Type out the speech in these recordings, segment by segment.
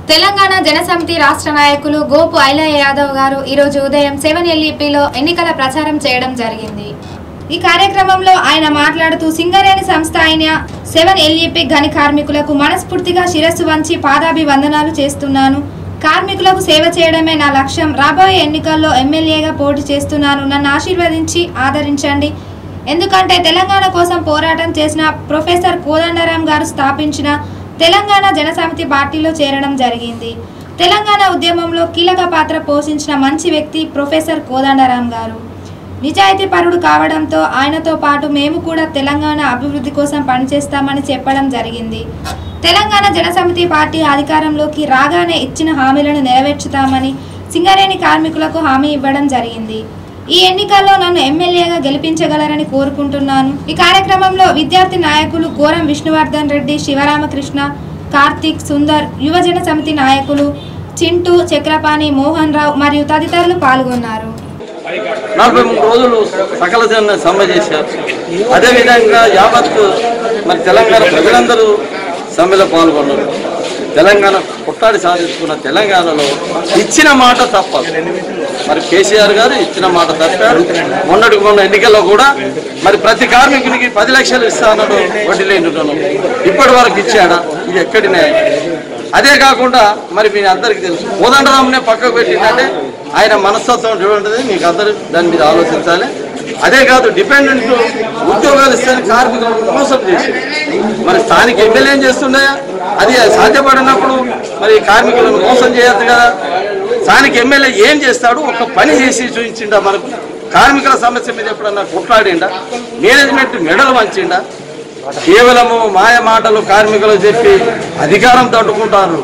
తెలంగాణ జనసమితి రాష్ట్ర నాయకులు గోపు ఐలయ్య యాదవ్ గారు ఈరోజు ఉదయం సెవెన్ ఎల్ఈపిలో ఎన్నికల ప్రచారం చేయడం జరిగింది ఈ కార్యక్రమంలో ఆయన మాట్లాడుతూ సింగరేణి సంస్థ అయిన సెవెన్ ఎల్ఈపి గని కార్మికులకు మనస్ఫూర్తిగా శిరస్సు వంచి పాదాభివందనాలు చేస్తున్నాను కార్మికులకు సేవ చేయడమే నా లక్ష్యం రాబోయే ఎన్నికల్లో ఎమ్మెల్యేగా పోటీ చేస్తున్నాను నన్ను ఆశీర్వదించి ఆదరించండి ఎందుకంటే తెలంగాణ కోసం పోరాటం చేసిన ప్రొఫెసర్ కోదండరాం గారు స్థాపించిన తెలంగాణ జనసమితి పార్టీలో చేరడం జరిగింది తెలంగాణ ఉద్యమంలో కీలక పాత్ర పోషించిన మంచి వ్యక్తి ప్రొఫెసర్ కోదండరాం గారు నిజాయితీ పరుడు కావడంతో ఆయనతో పాటు మేము కూడా తెలంగాణ అభివృద్ధి కోసం పనిచేస్తామని చెప్పడం జరిగింది తెలంగాణ జనసమితి పార్టీ అధికారంలోకి రాగానే ఇచ్చిన హామీలను నెరవేర్చుతామని సింగరేణి కార్మికులకు హామీ ఇవ్వడం జరిగింది ఈ ఎన్నికల్లో నన్ను ఎమ్మెల్యేగా గెలిపించగలరని కోరుకుంటున్నాను ఈ కార్యక్రమంలో విద్యార్థి నాయకులు గోరం విష్ణువర్ధన్ రెడ్డి శివరామకృష్ణ కార్తీక్ సుందర్ యువజన సమితి నాయకులు చింటూ చక్రపాణి మోహన్ రావు మరియు తదితరులు పాల్గొన్నారు నలభై మూడు రోజులు సకల జన సమ్మె చేశారు అదేవిధంగా యావత్ మరి తెలంగాణ ప్రజలందరూ సమ్మెలో పాల్గొన్నారు తెలంగాణ పుట్టాడి సాధించుకున్న తెలంగాణలో ఇచ్చిన మాట తప్పదు మరి కేసీఆర్ గారు ఇచ్చిన మాట తప్పారు మొన్నటికి మొన్న ఎన్నికల్లో కూడా మరి ప్రతి కార్మికునికి పది లక్షలు ఇస్తానడు వడ్డీ లేని రుణం ఇప్పటి వరకు ఇచ్చాడా ఇది ఎక్కడి న్యాయం అదే కాకుండా మరి మీ అందరికీ తెలుసు కోదండరామునే పక్కకు పెట్టిందంటే ఆయన మనస్తత్వం చూడండి మీకు అందరూ దాని మీద ఆలోచించాలి అదే కాదు డిపెండెంట్ ఉద్యోగాలు ఇస్తాను కార్మికులను మోసం చేసి మరి స్థానిక ఎమ్మెల్యే ఏం చేస్తుండే అది సాధ్యపడినప్పుడు మరి కార్మికులను మోసం చేయొద్దు కదా స్థానిక ఎమ్మెల్యే ఏం చేస్తాడు ఒక పని చేసి చూపించిండా మనకు కార్మికుల సమస్య మీద ఎప్పుడన్నా కొట్లాడిండా మేనేజ్మెంట్ మెడలు వంచిండా కేవలము మాయ మాటలు కార్మికులు చెప్పి అధికారం తట్టుకుంటారు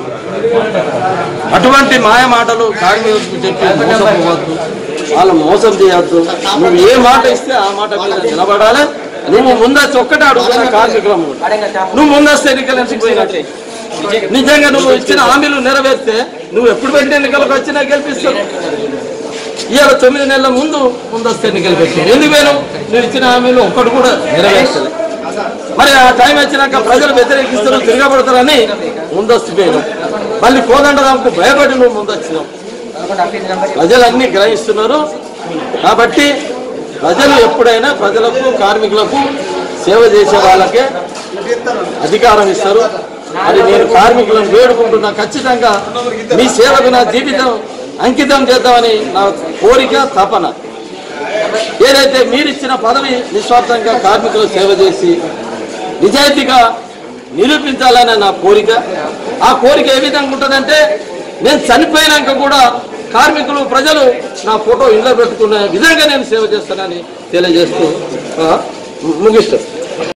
అటువంటి మాయ మాటలు కార్మికులకు చెప్పి మోసపోవద్దు వాళ్ళు మోసం చేయొద్దు నువ్వు ఏ మాట ఇస్తే ఆ మాట మీద నిలబడాలి నువ్వు ముందస్తు ఒక్కటే అడుగుతున్న కార్మికులము నువ్వు ముందస్తు ఎన్నికలు ఎందుకు పోయినట్టే నిజంగా నువ్వు ఇచ్చిన హామీలు నెరవేర్తే నువ్వు ఎప్పుడు పెట్టిన ఎన్నికలకు వచ్చినా గెలిపిస్తావు ఇవాళ తొమ్మిది నెలల ముందు ముందస్తు ఎన్నికలు పెట్టావు ఎందుకు పోయినావు నువ్వు ఇచ్చిన హామీలు ఒక్కటి కూడా నెరవేర్చలేదు మరి ఆ టైం వచ్చినాక ప్రజలు వ్యతిరేకిస్తారు తిరగబడతారని ముందస్తు పోయినావు మళ్ళీ కోదండరాంకు భయపడి నువ్వు ముందొచ్చినావు ప్రజలన్నీ గ్రహిస్తున్నారు కాబట్టి ప్రజలు ఎప్పుడైనా ప్రజలకు కార్మికులకు సేవ చేసే వాళ్ళకే అధికారం ఇస్తారు అది నేను కార్మికులను వేడుకుంటున్నా ఖచ్చితంగా మీ సేవకు నా జీవితం అంకితం చేద్దామని నా కోరిక తపన ఏదైతే మీరు ఇచ్చిన పదవి నిస్వార్థంగా కార్మికులకు సేవ చేసి నిజాయితీగా నిరూపించాలనే నా కోరిక ఆ కోరిక ఏ విధంగా ఉంటుందంటే నేను చనిపోయినాక కూడా కార్మికులు ప్రజలు నా ఫోటో ఇంట్లో పెట్టుకునే విధంగా నేను సేవ చేస్తానని తెలియజేస్తూ ఆ, ముగిస్తాను